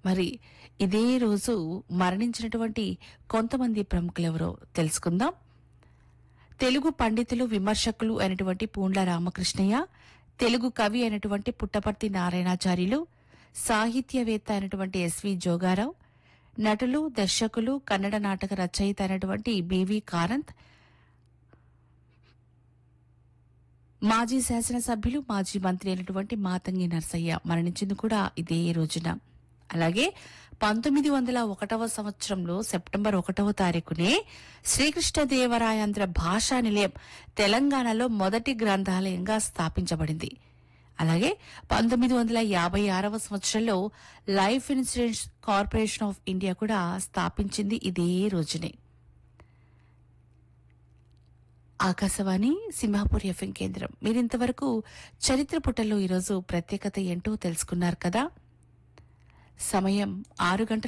మరి ఇదే రోజు మరణించినటువంటి కొంతమంది ప్రముఖులెవరో తెలుసుకుందాం తెలుగు పండితులు విమర్శకులు అయినటువంటి పూండ్ల రామకృష్ణయ్య తెలుగు కవి అయినటువంటి పుట్టపర్తి నారాయణాచార్యులు సాహిత్యవేత్త అయినటువంటి ఎస్వి జోగారావు నటులు దర్శకులు కన్నడ నాటక రచయిత అయినటువంటి బివి కారంత్ మాజీ శాసనసభ్యులు మాజీ మంత్రి అయినటువంటి మాతంగి నర్సయ్య మరణించింది కూడా ఇదే రోజున అలాగే పంతొమ్మిది వందల ఒకటవ సంవత్సరంలో సెప్టెంబర్ ఒకటవ తారీఖునే శ్రీకృష్ణదేవరాయాంధ్ర భాషా నిలయం తెలంగాణలో మొదటి గ్రంథాలయంగా స్థాపించబడింది అలాగే పంతొమ్మిది వందల యాభై ఆరవ సంవత్సరంలో life insurance corporation of India కూడా స్థాపించింది ఇదే రోజునే ఆకాశవాణి సింహాపూర్ ఎఫ్ఎం కేంద్రం మీరింతవరకు చరిత్ర పుటల్లో ఈరోజు ప్రత్యేకత ఏంటో తెలుసుకున్నారు కదా సమయం ఆరు గంటల